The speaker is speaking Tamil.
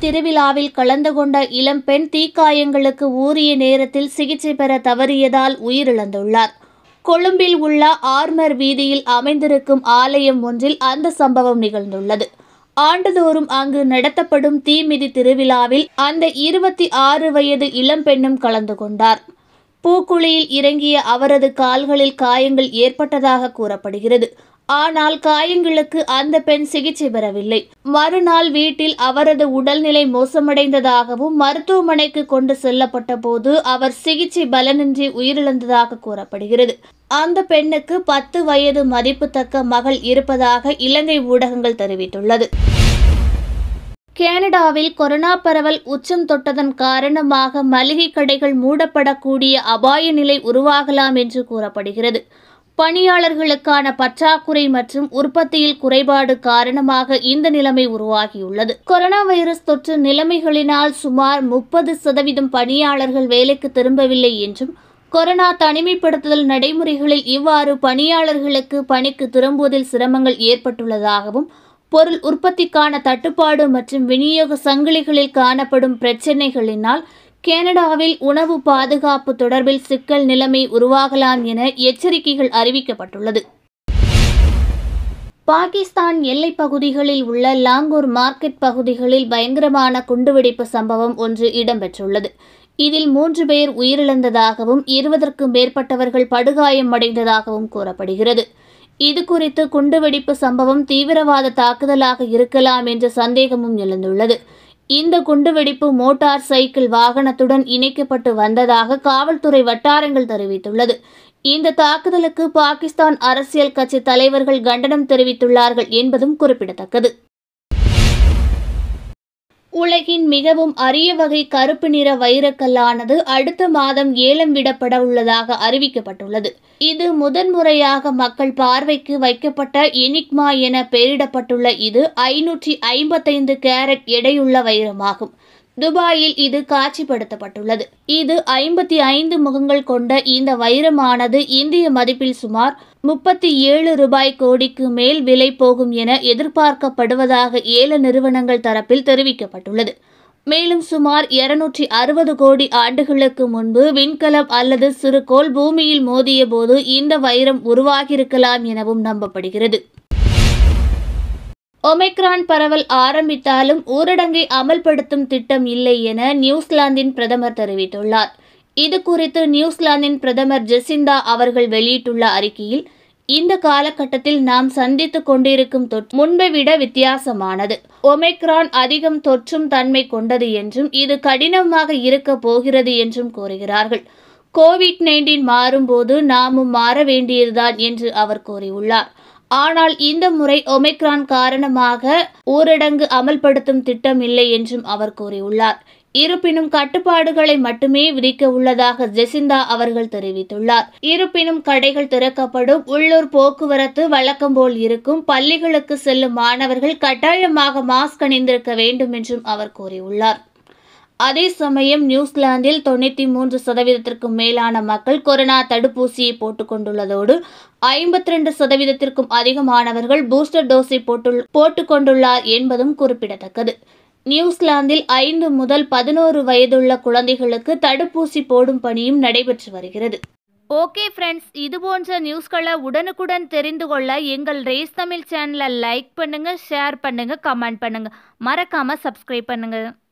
திருவிழாவில் கலந்து கொண்ட இளம்பெண் தீக்காயங்களுக்கு ஊறிய நேரத்தில் சிகிச்சை பெற தவறியதால் உயிரிழந்துள்ளார் கொழும்பில் உள்ள ஆர்மர் வீதியில் அமைந்திருக்கும் ஆலயம் ஒன்றில் அந்த சம்பவம் நிகழ்ந்துள்ளது ஆண்டுதோறும் அங்கு நடத்தப்படும் தீமிதி திருவிழாவில் அந்த இருபத்தி ஆறு வயது இளம்பெண்ணும் கலந்து கொண்டார் பூக்குழியில் இறங்கிய அவரது கால்களில் காயங்கள் ஏற்பட்டதாக கூறப்படுகிறது ஆனால் காயங்களுக்கு அந்த பெண் சிகிச்சை பெறவில்லை மறுநாள் வீட்டில் அவரது உடல்நிலை மோசமடைந்ததாகவும் மருத்துவமனைக்கு கொண்டு செல்லப்பட்ட போது அவர் சிகிச்சை பலனின்றி உயிரிழந்ததாக கூறப்படுகிறது அந்த பெண்ணுக்கு பத்து வயது மதிப்புத்தக்க மகள் இருப்பதாக இலங்கை ஊடகங்கள் தெரிவித்துள்ளது கனடாவில் கொரோனா பரவல் உச்சம் தொட்டதன் காரணமாக மளிகை கடைகள் மூடப்படக்கூடிய அபாய நிலை உருவாகலாம் என்று கூறப்படுகிறது பணியாளர்களுக்கான பற்றாக்குறை மற்றும் உற்பத்தியில் குறைபாடு காரணமாக இந்த நிலைமை உருவாகியுள்ளது கொரோனா வைரஸ் தொற்று நிலைமைகளினால் சுமார் முப்பது சதவீதம் பணியாளர்கள் வேலைக்கு திரும்பவில்லை என்றும் கொரோனா தனிமைப்படுத்துதல் நடைமுறைகளில் இவ்வாறு பணியாளர்களுக்கு பணிக்கு திரும்புவதில் சிரமங்கள் ஏற்பட்டுள்ளதாகவும் பொருள் உற்பத்திக்கான தட்டுப்பாடு மற்றும் விநியோக சங்கிலிகளில் காணப்படும் பிரச்சினைகளினால் கனடாவில் உணவு பாதுகாப்பு தொடர்பில் சிக்கல் நிலைமை உருவாகலாம் என எச்சரிக்கைகள் அறிவிக்கப்பட்டுள்ளது பாகிஸ்தான் எல்லைப் பகுதிகளில் உள்ள லாங்கூர் மார்க்கெட் பகுதிகளில் பயங்கரமான குண்டுவெடிப்பு சம்பவம் ஒன்று இடம்பெற்றுள்ளது இதில் மூன்று பேர் உயிரிழந்ததாகவும் இருபதற்கும் மேற்பட்டவர்கள் படுகாயம் அடைந்ததாகவும் கூறப்படுகிறது இது குறித்து குண்டுவெடிப்பு சம்பவம் தீவிரவாத தாக்குதலாக இருக்கலாம் என்ற சந்தேகமும் எழுந்துள்ளது இந்த குண்டுவெடிப்பு மோட்டார் சைக்கிள் வாகனத்துடன் இணைக்கப்பட்டு வந்ததாக காவல்துறை வட்டாரங்கள் தெரிவித்துள்ளது இந்த தாக்குதலுக்கு பாகிஸ்தான் அரசியல் கட்சி தலைவர்கள் கண்டனம் தெரிவித்துள்ளார்கள் என்பதும் குறிப்பிடத்தக்கது உலகின் மிகவும் அரிய வகை கருப்பு நிற வைரக்கல்லானது அடுத்த மாதம் ஏலம் விடப்பட உள்ளதாக அறிவிக்கப்பட்டுள்ளது இது முதன்முறையாக மக்கள் பார்வைக்கு வைக்கப்பட்ட எனிக்மா என பெயரிடப்பட்டுள்ள இது ஐநூற்றி ஐம்பத்தைந்து கேரட் எடையுள்ள வைரமாகும் துபாயில் இது காட்சிப்படுத்தப்பட்டுள்ளது இது ஐம்பத்தி ஐந்து முகங்கள் கொண்ட இந்த வைரமானது இந்திய மதிப்பில் சுமார் முப்பத்தி ஏழு ரூபாய் கோடிக்கு மேல் விலை போகும் என எதிர்பார்க்கப்படுவதாக ஏல நிறுவனங்கள் தரப்பில் தெரிவிக்கப்பட்டுள்ளது மேலும் சுமார் இருநூற்றி அறுபது கோடி ஆண்டுகளுக்கு முன்பு விண்கலம் அல்லது சிறுகோள் பூமியில் மோதிய போது இந்த வைரம் உருவாகியிருக்கலாம் எனவும் நம்பப்படுகிறது ஒமைக்ரான் பரவல் ஆரம்பித்தாலும் ஊரடங்கை அமல்படுத்தும் திட்டம் இல்லை என நியூசிலாந்தின் பிரதமர் தெரிவித்துள்ளார் இது குறித்து நியூசிலாந்தின் பிரதமர் ஜெசிண்டா அவர்கள் வெளியிட்டுள்ள அறிக்கையில் இந்த காலகட்டத்தில் நாம் சந்தித்துக் கொண்டிருக்கும் தொற்று முன்பை விட வித்தியாசமானது ஒமைக்ரான் அதிகம் தொற்றும் தன்மை கொண்டது என்றும் இது கடினமாக இருக்க போகிறது என்றும் கூறுகிறார்கள் கோவிட் நைன்டீன் மாறும்போது நாமும் மாற வேண்டியதுதான் என்று அவர் கூறியுள்ளார் ஆனால் இந்த முறை ஒமைக்ரான் காரணமாக ஊரடங்கு அமல்படுத்தும் திட்டம் இல்லை என்றும் அவர் கூறியுள்ளார் இருப்பினும் கட்டுப்பாடுகளை மட்டுமே விதிக்க உள்ளதாக ஜெசிந்தா அவர்கள் தெரிவித்துள்ளார் இருப்பினும் கடைகள் திறக்கப்படும் உள்ளூர் போக்குவரத்து வழக்கம் போல் இருக்கும் பள்ளிகளுக்கு செல்லும் மாணவர்கள் கட்டாயமாக மாஸ்க் அணிந்திருக்க வேண்டும் என்றும் அவர் கூறியுள்ளார் அதே சமயம் நியூசிலாந்தில் தொண்ணூற்றி மூன்று சதவீதத்திற்கும் மேலான மக்கள் கொரோனா தடுப்பூசியை போட்டுக் கொண்டுள்ளதோடு ஐம்பத்தி ரெண்டு சதவீதத்திற்கும் அதிகமானவர்கள் பூஸ்டர் டோஸை போட்டு போட்டுக் கொண்டுள்ளார் என்பதும் குறிப்பிடத்தக்கது நியூசிலாந்தில் ஐந்து முதல் பதினோரு வயதுள்ள குழந்தைகளுக்கு தடுப்பூசி போடும் பணியும் நடைபெற்று வருகிறது ஓகே ஃப்ரெண்ட்ஸ் இது போன்ற நியூஸ்களை உடனுக்குடன் தெரிந்து கொள்ள எங்கள் ரேஸ் தமிழ் சேனலை லைக் பண்ணுங்க ஷேர் பண்ணுங்க கமெண்ட் பண்ணுங்க மறக்காம சப்ஸ்கிரைப் பண்ணுங்க